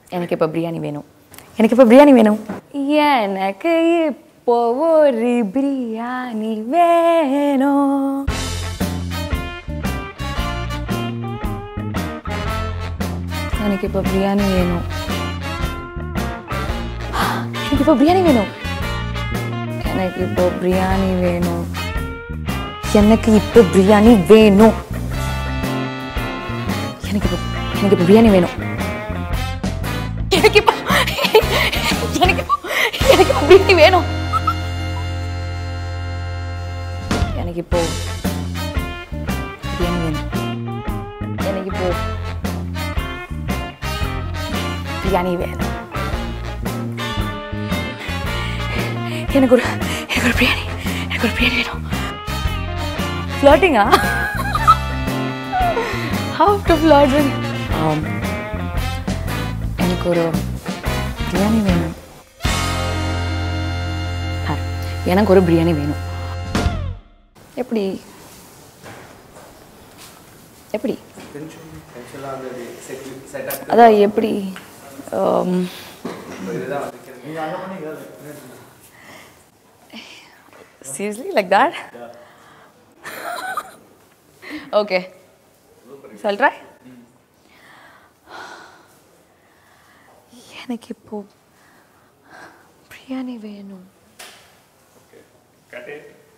எனக்கு இப்போ பிரியாணி வேணும் எனக்கு இப்போ பிரியாணி வேணும் எனக்கு இப்போ ஒரு பிரியாணி வேணும் எனக்கு இப்போ பிரியாணி வேணும் எனக்கு இப்போ பிரியாணி வேணும் எனக்கு இப்போ பிரியாணி வேணும் எனக்கு இப்போ பிரியாணி வேணும் எனக்கு இப்போ எனக்கு இப்போ பிரியாணி வேணும் எனக்கு இப்போ எனக்கு இப்போ எனக்கு இப்போ பிரியாணி வேணும் எனக்கு இப்போ பிரியாணி வேணும் எனக்கு இப்போ பிரியாணி வேணும் எனக்கு ஒரு எனக்கு ஒரு பிரியாணி எனக்கு ஒரு பிரியாணி வேணும் ஃப்ளர்ட்டிங்கா ஹவு டு ஃப்ளர்ட் எனக்கு ஒரு பிரியாணி வேணும் பாரு, எனக்கு ஒரு பிரியாணி வேணும் எப்படி எப்படி அதான் எப்படி um, seriously like that okay so I'll try எனக்கு இப்போ பிரியாணி வேணும் Cut it.